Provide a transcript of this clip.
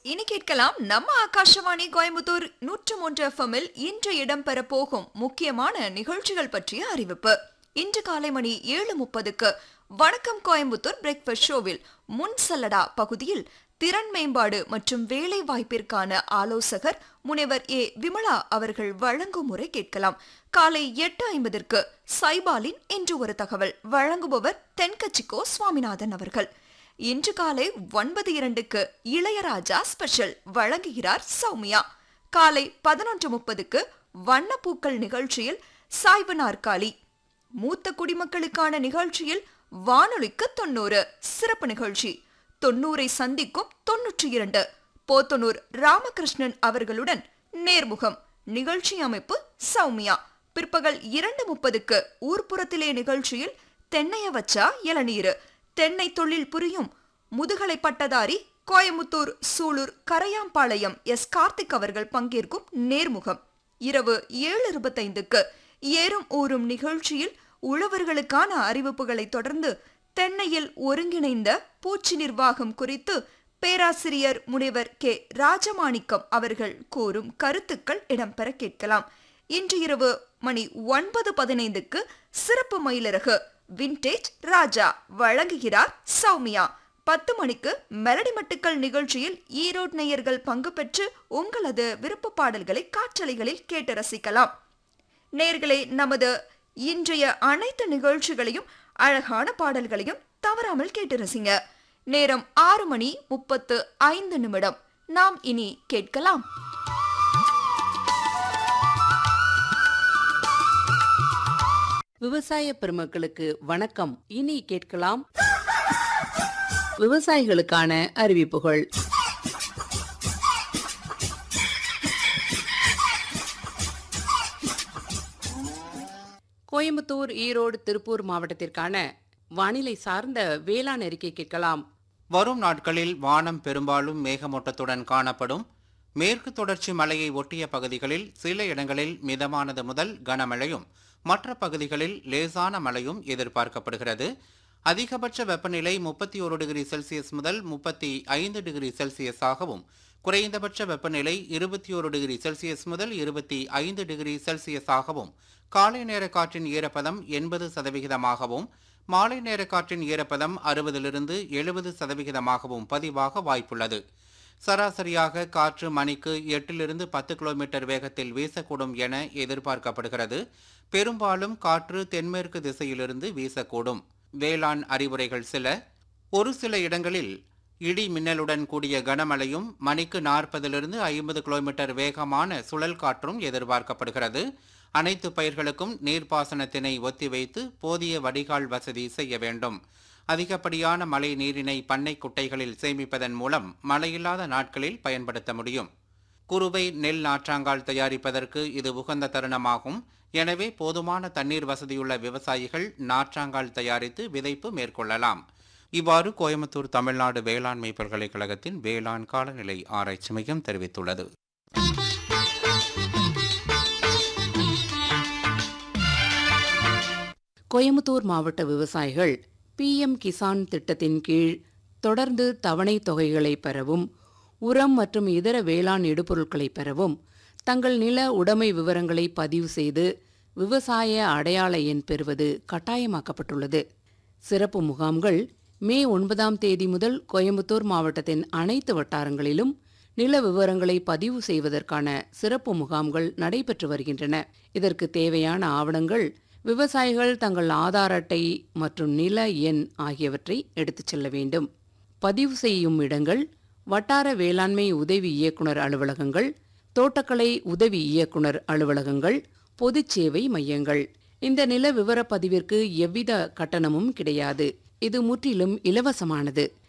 இனி கேட்கலாம் நம்ம ஆகாஷவாணி கோயம்புத்தூர் நூற்று மூன்று எஃப்எம்மில் இன்று இடம்பெற போகும் முக்கியமான நிகழ்ச்சிகள் பற்றிய அறிவிப்பு இன்று காலை மணி ஏழு முப்பதுக்கு வணக்கம் கோயம்புத்தூர் பிரேக்ஃபாஸ்ட் ஷோவில் முன் சல்லடா பகுதியில் திறன் மேம்பாடு மற்றும் வேலை வாய்ப்பிற்கான ஆலோசகர் முனைவர் ஏ விமலா அவர்கள் வழங்கும் முறை கேட்கலாம் காலை எட்டு ஐம்பதற்கு சைபாலின் இன்று ஒரு தகவல் வழங்குபவர் தென்கட்சிக்கோ சுவாமிநாதன் அவர்கள் இன்று காலை ஒன்பது இரண்டுக்கு இளையராஜா ஸ்பெஷல் வழங்குகிறார் சௌமியா காலை பதினொன்று முப்பதுக்கு வண்ணப்பூக்கள் நிகழ்ச்சியில் சாய்வு நாற்காலி மூத்த குடிமக்களுக்கான நிகழ்ச்சியில் வானொலிக்கு தொண்ணூறு சிறப்பு நிகழ்ச்சி தொண்ணூரை சந்திக்கும் தொன்னூற்றி இரண்டு போத்தனூர் ராமகிருஷ்ணன் அவர்களுடன் நேர்முகம் நிகழ்ச்சி அமைப்பு சௌமியா பிற்பகல் இரண்டு முப்பதுக்கு ஊர்ப்புறத்திலே நிகழ்ச்சியில் தென்னைய வச்சா இளநீரு தென்னை தொழில் புரியும் முதுகலை பட்டதாரி கோயமுத்தூர் சூலூர் கரையாம்பாளையம் எஸ் கார்த்திக் அவர்கள் பங்கேற்கும் நேர்முகம் இரவு ஏழு இருபத்தைந்துக்கு ஏறும் ஊறும் நிகழ்ச்சியில் உழவர்களுக்கான அறிவிப்புகளை தொடர்ந்து தென்னையில் ஒருங்கிணைந்த பூச்சி நிர்வாகம் குறித்து பேராசிரியர் முனைவர் கே ராஜமாணிக்கம் அவர்கள் கூறும் கருத்துக்கள் இடம்பெற கேட்கலாம் இன்று இரவு மணி ஒன்பது பதினைந்துக்கு சிறப்பு மயிலிறகு விண்டேஜ் ராஜா வழங்குகிறார் சௌமியா பத்து மணிக்கு மெலடி மட்டுக்கள் நிகழ்ச்சியில் ஈரோடு நேயர்கள் பங்கு பெற்று உங்களது விருப்ப பாடல்களை காற்றலைகளில் கேட்டு ரசிக்கலாம் நேர்களே நமது இன்றைய அனைத்து நிகழ்ச்சிகளையும் அழகான பாடல்களையும் தவறாமல் கேட்டு ரசிங்க நேரம் ஆறு மணி முப்பத்து ஐந்து நிமிடம் நாம் இனி கேட்கலாம் விவசாய பெருமக்களுக்கு வணக்கம் இனி கேட்கலாம் விவசாயிகளுக்கான அறிவிப்புகள் கோயம்புத்தூர் ஈரோடு திருப்பூர் மாவட்டத்திற்கான வானிலை சார்ந்த வேளாண் அறிக்கை கேட்கலாம் வரும் நாட்களில் வானம் பெரும்பாலும் மேகமூட்டத்துடன் காணப்படும் மேற்கு தொடர்ச்சி மலையை ஒட்டிய பகுதிகளில் சில இடங்களில் மிதமானது முதல் கனமழையும் மற்ற பகுதிகளில் லேசான மழையும் எதிர்பார்க்கப்படுகிறது அதிகபட்ச வெப்பநிலை முப்பத்தி ஒரு டிகிரி செல்சியஸ் முதல் முப்பத்தி ஐந்து டிகிரி செல்சியஸாகவும் குறைந்தபட்ச வெப்பநிலை இருபத்தி ஒரு டிகிரி செல்சியஸ் முதல் இருபத்தி ஐந்து டிகிரி செல்சியஸாகவும் காலை நேர காற்றின் ஈரப்பதம் எண்பது சதவிகிதமாகவும் மாலை நேர காற்றின் ஈரப்பதம் அறுபதிலிருந்து எழுபது சதவிகிதமாகவும் பதிவாக வாய்ப்புள்ளது சராசரியாக காற்று மணிக்கு எட்டிலிருந்து பத்து கிலோமீட்டர் வேகத்தில் வீசக்கூடும் என எதிர்பார்க்கப்படுகிறது பெரும்பாலும் காற்று தென்மேற்கு திசையிலிருந்து வீசக்கூடும் வேளாண் அறிவுரைகள் சில ஒரு சில இடங்களில் இடி மின்னலுடன் கூடிய கனமழையும் மணிக்கு நாற்பதிலிருந்து ஐம்பது கிலோமீட்டர் வேகமான சுழல் காற்றும் எதிர்பார்க்கப்படுகிறது அனைத்து பயிர்களுக்கும் நீர்ப்பாசனத்தினை ஒத்திவைத்து போதிய வடிகால் வசதி செய்ய வேண்டும் அதிகப்படியான மழை நீரினை பண்ணை குட்டைகளில் சேமிப்பதன் மூலம் மழையில்லாத நாட்களில் பயன்படுத்த முடியும் குறுவை நெல் நாற்றாங்கால் தயாரிப்பதற்கு இது உகந்த தருணமாகும் எனவே போதுமான தண்ணீர் வசதியுள்ள விவசாயிகள் நாற்றாங்கால் தயாரித்து விதைப்பு மேற்கொள்ளலாம் இவ்வாறு கோயம்புத்தூர் தமிழ்நாடு வேளாண்மை பல்கலைக்கழகத்தின் வேளாண் காலநிலை ஆராய்ச்சி மையம் தெரிவித்துள்ளது கோயம்புத்தூர் மாவட்ட விவசாயிகள் பிஎம் கிசான் திட்டத்தின் கீழ் தொடர்ந்து தவணை தொகைகளை பெறவும் உரம் மற்றும் இதர வேளாண் இடுபொருட்களை பெறவும் தங்கள் நில உடைமை விவரங்களை பதிவு செய்து விவசாய அடையாள எண் பெறுவது கட்டாயமாக்கப்பட்டுள்ளது சிறப்பு முகாம்கள் மே ஒன்பதாம் தேதி முதல் கோயம்புத்தூர் மாவட்டத்தின் அனைத்து வட்டாரங்களிலும் நில விவரங்களை பதிவு செய்வதற்கான சிறப்பு முகாம்கள் நடைபெற்று வருகின்றன இதற்கு தேவையான ஆவணங்கள் விவசாயிகள் தங்கள் ஆதார் அட்டை மற்றும் நில எண் ஆகியவற்றை எடுத்துச் செல்ல வேண்டும் பதிவு செய்யும் இடங்கள் வட்டார வேளாண்மை உதவி இயக்குனர் அலுவலகங்கள் தோட்டக்கலை உதவி இயக்குனர் அலுவலகங்கள் பொதுச் சேவை மையங்கள் இந்த நில விவர பதிவிற்கு எவ்வித கட்டணமும் கிடையாது இது முற்றிலும் இலவசமானது